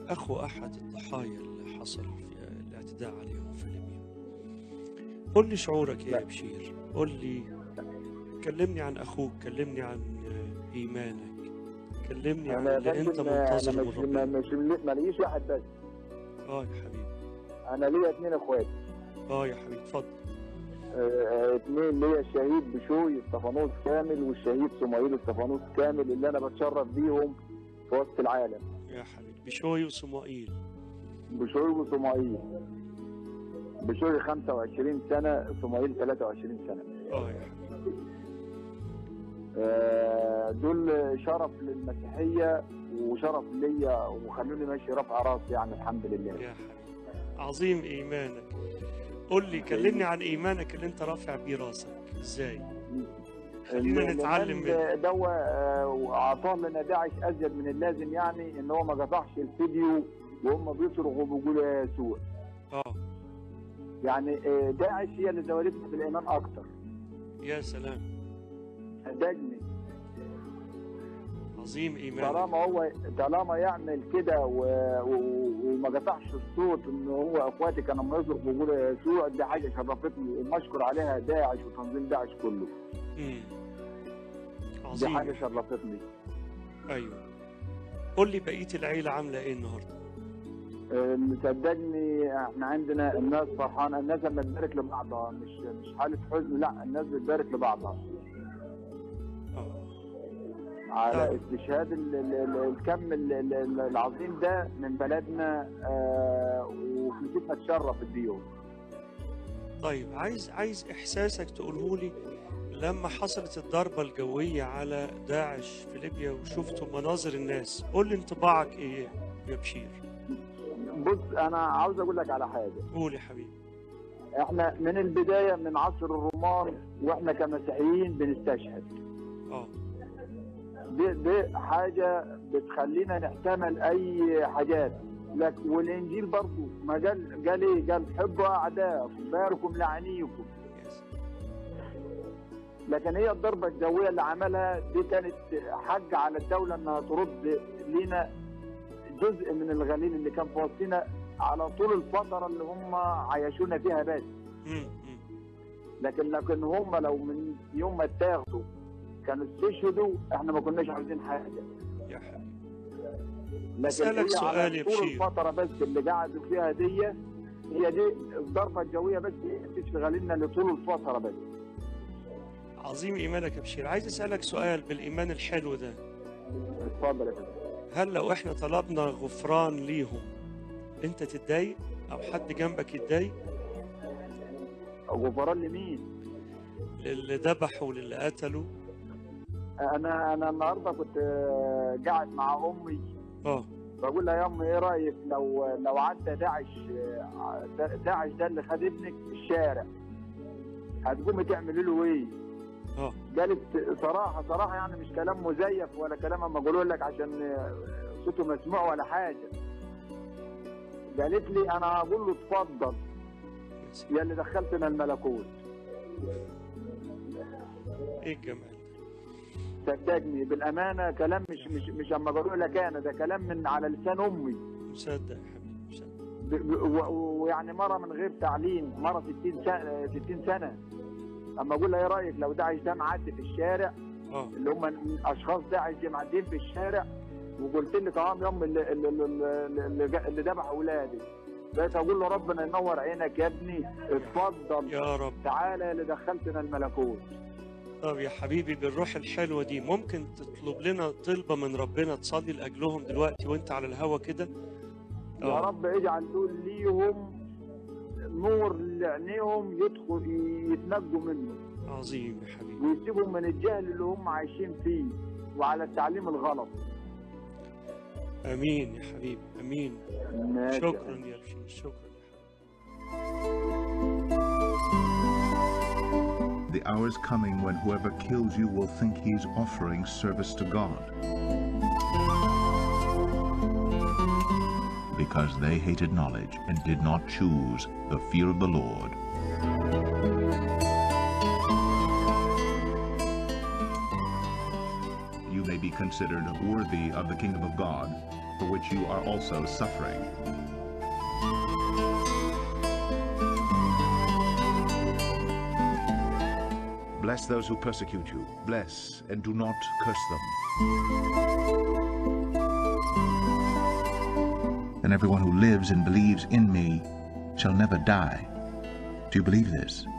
أخو أحد الضحايا اللي حصل في الاعتداء عليهم في ليبيا قل لي شعورك إيه يا بشير قل لي كلمني عن أخوك كلمني عن إيمانك كلمني عن انا يا اللي أنت فندم انا منتظره مش من ما- ربنا مش ماليش واحد بس آه يا حبيبي انا ليا اثنين اخوات آه يا حبيبي اتفضل آه، آه، اثنين ليا الشهيد بشوي استفانوس كامل والشهيد صموئيل استفانوس كامل اللي انا بتشرف بيهم في وسط العالم يا حبيبي بشوي وصمائيل بشوي وصموئيل بشوي 25 سنه صموئيل 23 سنه آه يا حبيبي آه، دول شرف للمسيحيه وشرف ليا وخلوني ماشي رفع راسي يعني الحمد لله يا حبيبي عظيم إيمانك قل لي كلمني عن إيمانك اللي أنت رافع بيه راسك إزاي خلينا نتعلم منه الإيمان دوا آه، وأعطاه لنا داعش أزيد من اللازم يعني إن هو ما قطعش الفيديو وهم بيصرخوا وبيقولوا يا يسوع آه يعني آه، داعش هي اللي زودتنا في الإيمان أكتر يا سلام صدقني عظيم إيمانك طالما هو طالما يعمل كده و- و- وما قطعش الصوت ان هو اخواتي كانوا لما يصرخوا ويقولوا يا يسوع دي حاجه شرفتني ومشكور عليها داعش وتنظيم داعش كله مم. دي عظيم حاجه شرفتني ايوه قول لي بقيه العيله عامله ايه النهارده آه، صدقني احنا عندنا الناس فرحانه الناس لما تبارك لبعضها مش مش حاله حزن لا الناس بتبارك لبعضها اه على نعم. استشهاد ال- ال- ال- الكم ال- ال- العظيم ده من بلدنا آه، وكنيستنا تشرف الديون طيب عايز عايز احساسك تقوله لي لما حصلت الضربه الجويه على داعش في ليبيا وشفتوا مناظر الناس قول لي انطباعك ايه يا بشير بص انا عاوز اقول لك على حاجه قول يا حبيبي احنا من البدايه من عصر الرومان واحنا كمسيحيين بنستشهد اه دي, دي حاجه بتخلينا نحتمل اي حاجات لك والانجيل برضو ما قال قال ايه قال حبوا اعداءكم باركم لعنيكم يس. لكن هي الضربه الجويه اللي عملها دي كانت حج على الدوله انها ترد لينا جزء من الغليل اللي كان في وسطنا على طول الفتره اللي هم عايشونا فيها بس مم، مم. لكن لكن هم لو من يوم ما اتاخدوا كانوا استشهدوا احنا ما كناش عاوزين حاجه يا حبيبي لكن أسألك هي سؤال على يا طول بشير. الفتره بس اللي قعدوا فيها دي هي دي الضربه الجويه بس هي اللي بتشتغل لنا لطول الفتره بس عظيم ايمانك يا بشير عايز اسالك سؤال بالايمان الحلو ده اتفضل يا فندم هل لو احنا طلبنا غفران ليهم انت تتضايق او حد جنبك يتضايق غفران لمين؟ للي ذبحوا وللي قتلوا انا انا النهارده كنت آه، قاعد مع امي اه بقول لها يا امي ايه رايك لو لو عدى داعش آه، داعش ده اللي خد ابنك في الشارع هتقومي تعملي له ايه؟ اه قالت صراحه صراحه يعني مش كلام مزيف ولا كلام اما اقوله لك عشان آه، صوته مسموع ولا حاجه قالت لي انا هقول له اتفضل يا سلام. يا اللي دخلتنا الملكوت ايه الجمال ده صدقني بالامانه كلام مش مش مش اما بقوله لك انا ده كلام من على لسان امي مصدق يا حبيبي مصدق ب- ب- و- ويعني مره من غير تعليم مره 60 سنه 60 سنه اما اقول لها ايه رايك لو داعش ده معدي في الشارع اه اللي هم اشخاص داعش دي معديين في الشارع وقلت لي طعام يوم اللي اللي اللي, اللي, جا- اللي ذبح اولادي بقيت اقول له ربنا ينور عينك يا ابني اتفضل يا رب تعالى اللي دخلتنا الملكوت طب يا حبيبي بالروح الحلوه دي ممكن تطلب لنا طلبه من ربنا تصلي لاجلهم دلوقتي وانت على الهوا كده يا آه. رب اجعل دول ليهم نور لعينيهم يدخل يتنجوا منه عظيم يا حبيبي ويسيبهم من الجهل اللي هم عايشين فيه وعلى التعليم الغلط امين يا حبيبي امين ماشي. شكرا يا بشير شكرا The hour is coming when whoever kills you will think he's offering service to God. Because they hated knowledge and did not choose the fear of the Lord. You may be considered worthy of the kingdom of God for which you are also suffering. Bless those who persecute you. Bless and do not curse them. And everyone who lives and believes in me shall never die. Do you believe this?